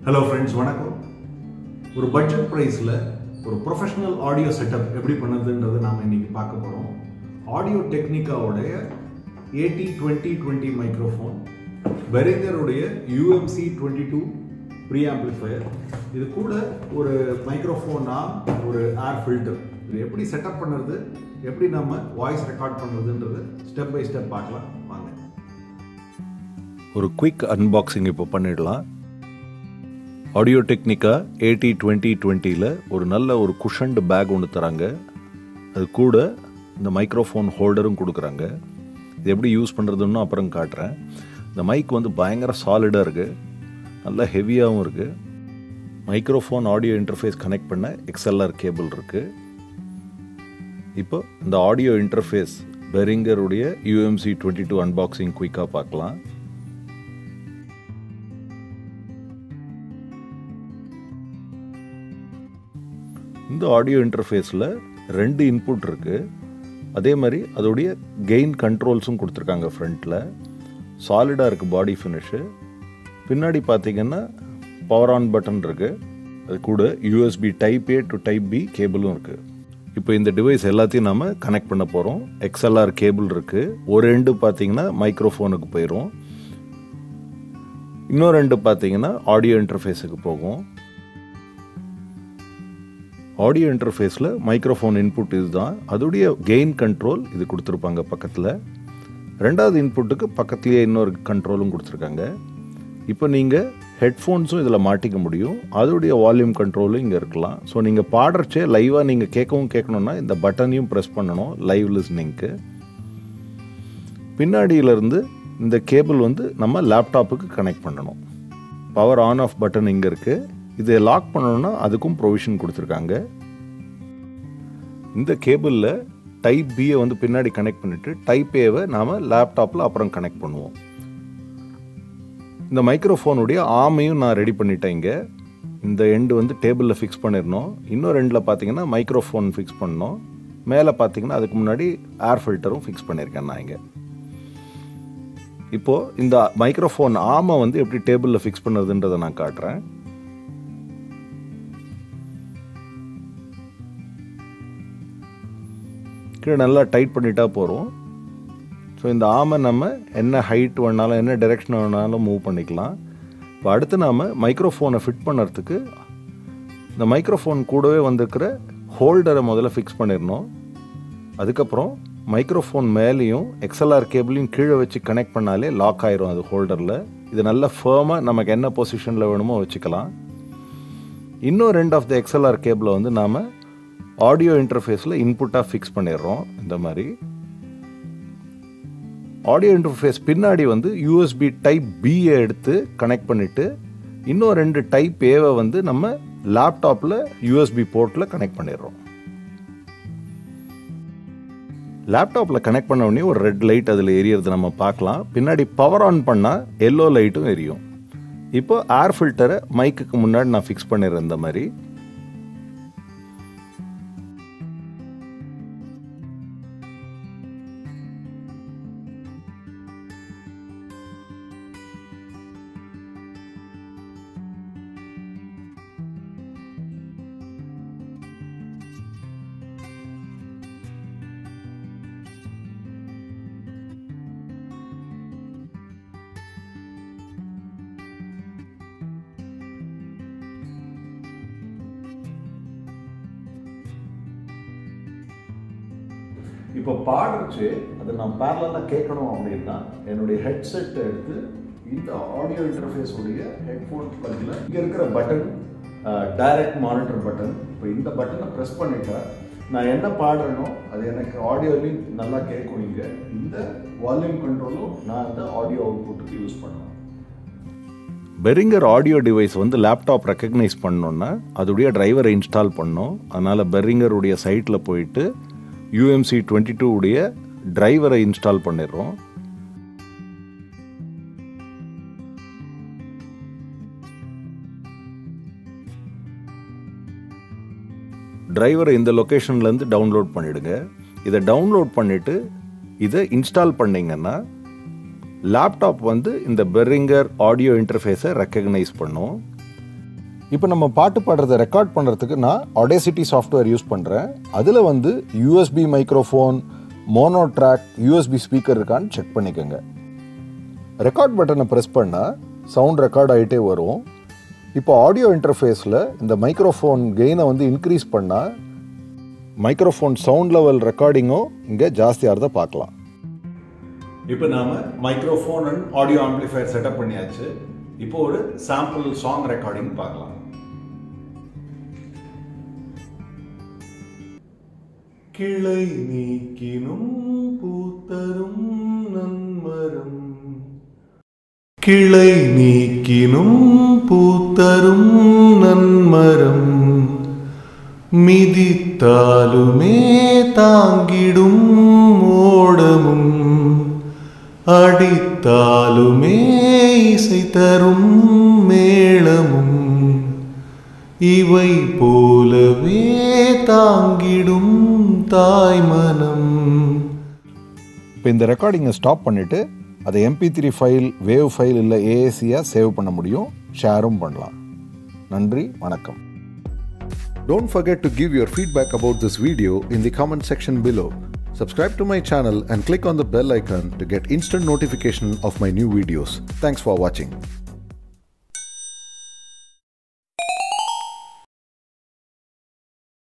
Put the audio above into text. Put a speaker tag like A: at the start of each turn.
A: Hello friends வணக்கம் ஒரு budget ப்ரைஸில் ஒரு ப்ரொஃபஷனல் ஆடியோ செட்டப் எப்படி பண்ணுறதுன்றதை நாம் இன்னைக்கு பார்க்க போகிறோம் ஆடியோ டெக்னிக்காவுடைய ஏடி டுவெண்ட்டி டுவெண்ட்டி மைக்ரோஃபோன் பெரிங்கருடைய UMC twenty two preamplifier இது கூட ஒரு மைக்ரோஃபோனா ஒரு ஏர் ஃபில்டர் இது எப்படி செட்டப் பண்ணுறது எப்படி நம்ம வாய்ஸ் ரெக்கார்ட் பண்ணுறதுன்றது ஸ்டெப் பை ஸ்டெப் பார்க்கலாம் வாங்க
B: ஒரு குயிக் அன்பாக்சிங் இப்போ பண்ணிடலாம் ஆடியோ டெக்னிக்கா ஏடி டுவெண்ட்டி டுவெண்ட்டியில் ஒரு நல்ல ஒரு குஷன்டு பேக் ஒன்று தராங்க அது கூட இந்த மைக்ரோஃபோன் ஹோல்டரும் கொடுக்குறாங்க இது எப்படி யூஸ் பண்ணுறதுன்னு அப்புறம் காட்டுறேன் இந்த மைக் வந்து பயங்கர சாலிடாக இருக்குது நல்லா ஹெவியாகவும் இருக்குது மைக்ரோஃபோன் ஆடியோ இன்டர்ஃபேஸ் கனெக்ட் பண்ண எக்ஸ்எல்ஆர் கேபிள் இருக்குது இப்போ இந்த ஆடியோ இன்டர்ஃபேஸ் பெரிங்கருடைய யூஎம்சி டுவெண்ட்டி டூ அன்பாக்சிங் குயிக்காக பார்க்கலாம் இந்த ஆடியோ இன்டர்ஃபேஸில் ரெண்டு இன்புட் இருக்குது அதே மாதிரி அதோடைய கெயின் கண்ட்ரோல்ஸும் கொடுத்துருக்காங்க ஃப்ரண்ட்டில் சாலிடாக இருக்குது பாடி ஃபினிஷு பின்னாடி பார்த்தீங்கன்னா பவர் ஆன் பட்டன் இருக்குது அது கூட USB type A to type B கேபிளும் இருக்குது இப்போ இந்த டிவைஸ் எல்லாத்தையும் நம்ம கனெக்ட் பண்ண போகிறோம் எக்ஸ்எல்ஆர் கேபிள் இருக்குது ஒரு ரெண்டு பார்த்தீங்கன்னா மைக்ரோஃபோனுக்கு போயிடும் இன்னும் ரெண்டு பார்த்தீங்கன்னா ஆடியோ இன்டர்ஃபேஸுக்கு போகும் ஆடியோ இன்டர்ஃபேஸில் மைக்ரோஃபோன் இன்புட் இதுதான் அதோடைய கெயின் கண்ட்ரோல் இது கொடுத்துருப்பாங்க பக்கத்தில் ரெண்டாவது இன்புட்டுக்கு பக்கத்துலேயே இன்னொரு கண்ட்ரோலும் கொடுத்துருக்காங்க இப்போ நீங்கள் ஹெட்ஃபோன்ஸும் இதில் மாட்டிக்க முடியும் அதோடைய வால்யூம் கண்ட்ரோலும் இங்கே இருக்கலாம் ஸோ நீங்கள் பாடுறச்சே லைவாக நீங்கள் கேட்கவும் கேட்கணுன்னா இந்த பட்டனையும் ப்ரெஸ் பண்ணணும் லைவ் லிஸ்னிங்க்கு பின்னாடியிலேருந்து இந்த கேபிள் வந்து நம்ம லேப்டாப்புக்கு கனெக்ட் பண்ணணும் பவர் ஆன் ஆஃப் பட்டன் இங்கே இருக்குது இதை லாக் பண்ணணும்னா அதுக்கும் ப்ரொவிஷன் கொடுத்துருக்காங்க இந்த கேபிளில் டைப் பியை வந்து பின்னாடி கனெக்ட் பண்ணிவிட்டு டைப் ஏவை நாம் லேப்டாப்பில் அப்புறம் கனெக்ட் பண்ணுவோம் இந்த மைக்ரோஃபோனுடைய ஆமையும் நான் ரெடி பண்ணிட்டேன் இங்கே இந்த எண்டு வந்து டேபிளில் ஃபிக்ஸ் பண்ணிடணும் இன்னும் ரெண்டில் பார்த்தீங்கன்னா மைக்ரோஃபோன் ஃபிக்ஸ் பண்ணணும் மேலே பார்த்தீங்கன்னா அதுக்கு முன்னாடி ஏர் ஃபில்டரும் ஃபிக்ஸ் பண்ணியிருக்கேன் நான் இங்கே இப்போது இந்த மைக்ரோஃபோன் ஆமை வந்து எப்படி டேபிளில் ஃபிக்ஸ் பண்ணுறதுன்றதை நான் காட்டுறேன் கீழே நல்லா டைட் பண்ணிட்டா போகிறோம் ஸோ இந்த ஆமை நம்ம என்ன ஹைட் வேணாலும் என்ன டைரெக்ஷன் வேணாலும் மூவ் பண்ணிக்கலாம் இப்போ அடுத்து நாம் மைக்ரோஃபோனை ஃபிட் பண்ணுறதுக்கு இந்த மைக்ரோஃபோன் கூடவே வந்திருக்கிற ஹோல்டரை முதல்ல ஃபிக்ஸ் பண்ணிடணும் அதுக்கப்புறம் மைக்ரோஃபோன் மேலேயும் எக்ஸ்எல்ஆர் கேபிளையும் கீழே வச்சு கனெக்ட் பண்ணாலே லாக் ஆயிரும் அது ஹோல்டரில் இது நல்ல ஃபேமாக நமக்கு என்ன பொசிஷனில் வேணுமோ வச்சுக்கலாம் இன்னும் ரெண்டு ஆஃப் த எக்ஸ்எல்ஆர் கேபிளை வந்து நாம் ஆடியோ இன்டர்ஃபேஸில் இன்புட்டாக ஃபிக்ஸ் பண்ணிடுறோம் இந்த மாதிரி ஆடியோ இன்டர்ஃபேஸ் பின்னாடி வந்து யூஎஸ்பி டைப் பியை எடுத்து கனெக்ட் பண்ணிவிட்டு இன்னும் ரெண்டு டைப் ஏவை வந்து நம்ம லேப்டாப்பில் யூஎஸ்பி போர்ட்டில் கனெக்ட் பண்ணிடுறோம் லேப்டாப்பில் கனெக்ட் பண்ண உடனே ஒரு ரெட் லைட் அதில் எரியறது நம்ம பார்க்கலாம் பின்னாடி பவர் ஆன் பண்ணால் எல்லோ லைட்டும் எரியும் இப்போ ஏர் ஃபில்டரை மைக்குக்கு முன்னாடி நான் ஃபிக்ஸ் பண்ணிடுறேன் இந்த மாதிரி
A: இப்போ பாடுறச்சு அதை நான் பேரலாக கேட்கணும் அப்படின்னா என்னுடைய ஹெட்செட்டை எடுத்து இந்த ஆடியோ இன்டர்ஃபேஸ் உடைய ஹெட்ஃபோன்ஸ் பக்கத்தில் இங்கே இருக்கிற பட்டன் டைரக்ட் மானிட்டர் பட்டன் இப்போ இந்த பட்டனை ப்ரெஸ் பண்ணிட்டா நான் என்ன பாடுறேனோ அது எனக்கு ஆடியோலையும் நல்லா கேட்கும் இங்கே இந்த வால்யூம் கண்ட்ரோலும் நான் அந்த ஆடியோ அவுட்புட்டுக்கு யூஸ் பண்ணுவேன்
B: பெரிங்கர் ஆடியோ டிவைஸ் வந்து லேப்டாப் ரெக்கக்னைஸ் பண்ணோன்னா அதோடைய டிரைவரை இன்ஸ்டால் பண்ணோம் அதனால் பெரிங்கருடைய சைட்டில் போயிட்டு யூஎம்சி டுவெண்ட்டி டூ உடைய டிரைவரை இன்ஸ்டால் பண்ணிடுறோம் டிரைவரை இந்த லொக்கேஷன்லேருந்து டவுன்லோட் பண்ணிவிடுங்க இதை டவுன்லோட் பண்ணிவிட்டு இதை இன்ஸ்டால் பண்ணிங்கன்னா லேப்டாப் வந்து இந்த பெரிங்கர் ஆடியோ இன்டர்ஃபேஸை ரெக்கக்னைஸ் பண்ணும் இப்போ நம்ம பாட்டு பாடுறதை ரெக்கார்ட் பண்ணுறதுக்கு நான் ஆடேசிட்டி சாஃப்ட்வேர் யூஸ் பண்ணுறேன் அதில் வந்து USB microphone mono track USB speaker இருக்கான்னு செக் பண்ணிக்கோங்க ரெக்கார்ட் பட்டனை ப்ரெஸ் பண்ணால் சவுண்ட் ரெக்கார்ட் ஆகிட்டே வரும் இப்போ ஆடியோ இன்டர்ஃபேஸில் இந்த மைக்ரோஃபோன் கெயினை வந்து இன்க்ரீஸ் பண்ணால் மைக்ரோஃபோன் சவுண்ட் லெவல் ரெக்கார்டிங்கும் இங்கே ஜாஸ்தியாகிறத பார்க்கலாம்
A: இப்போ நாம microphone and audio amplifier setup பண்ணியாச்சு இப்போ ஒரு சாம்பிள் சாங் ரெக்கார்டிங் பார்க்கலாம் கிளை நீக்கினும் பூத்தரும் நன்மரம் கிளை நீக்கினும் பூத்தரும் நன்மரம் மிதித்தாலுமே தாங்கிடும் ஓடமும் அடித்தாலுமே இசை தரும் மேளமும் இவை போலவே தாங்கிடும் தாய்மனம்
B: இப்போ இந்த ரெக்கார்டிங்கை ஸ்டாப் பண்ணிவிட்டு அதை MP three file wave file இல்லை ஏஏசியாக சேவ் பண்ண முடியும் ஷேரும் பண்ணலாம் நன்றி வணக்கம் Don't forget to give your feedback about this video in the comment section below. Subscribe to my channel and click on the bell icon to get instant notification of my new videos. Thanks for watching.